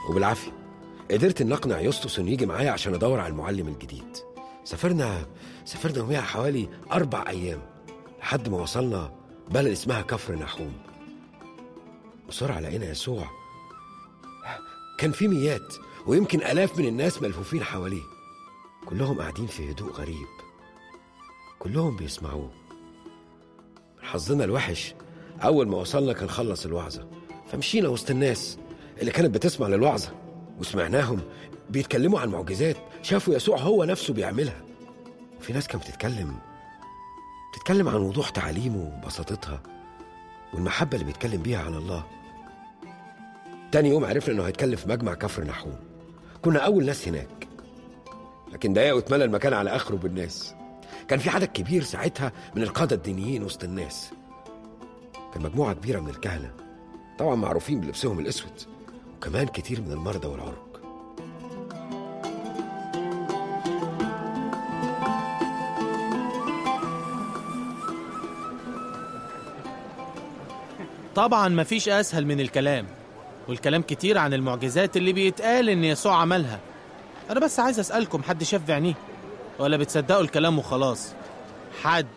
وبالعافيه قدرت ان اقنع يسطس انه يجي معايا عشان ادور على المعلم الجديد سافرنا سافرنا يوميها حوالي اربع ايام لحد ما وصلنا بلد اسمها كفر نحوم بسرعه لقينا يسوع كان في ميات ويمكن الاف من الناس ملفوفين حواليه كلهم قاعدين في هدوء غريب كلهم بيسمعوه من حظنا الوحش اول ما وصلنا كان خلص الوعظه فمشينا وسط الناس اللي كانت بتسمع للوعظه وسمعناهم بيتكلموا عن معجزات شافوا يسوع هو نفسه بيعملها وفي ناس كانت بتتكلم بتتكلم عن وضوح تعاليمه وبساطتها والمحبة اللي بيتكلم بيها عن الله تاني يوم عرفنا انه هيتكلم في مجمع كفر نحوم كنا اول ناس هناك لكن دقايق واتملى المكان على اخره بالناس كان في عدد كبير ساعتها من القادة الدينيين وسط الناس كان مجموعة كبيرة من الكهنة طبعا معروفين بلبسهم الاسود وكمان كتير من المرضى والعرق طبعا مفيش أسهل من الكلام والكلام كتير عن المعجزات اللي بيتقال إن يسوع عملها أنا بس عايز أسألكم حد شاف بعينيه ولا بتصدقوا الكلام وخلاص حد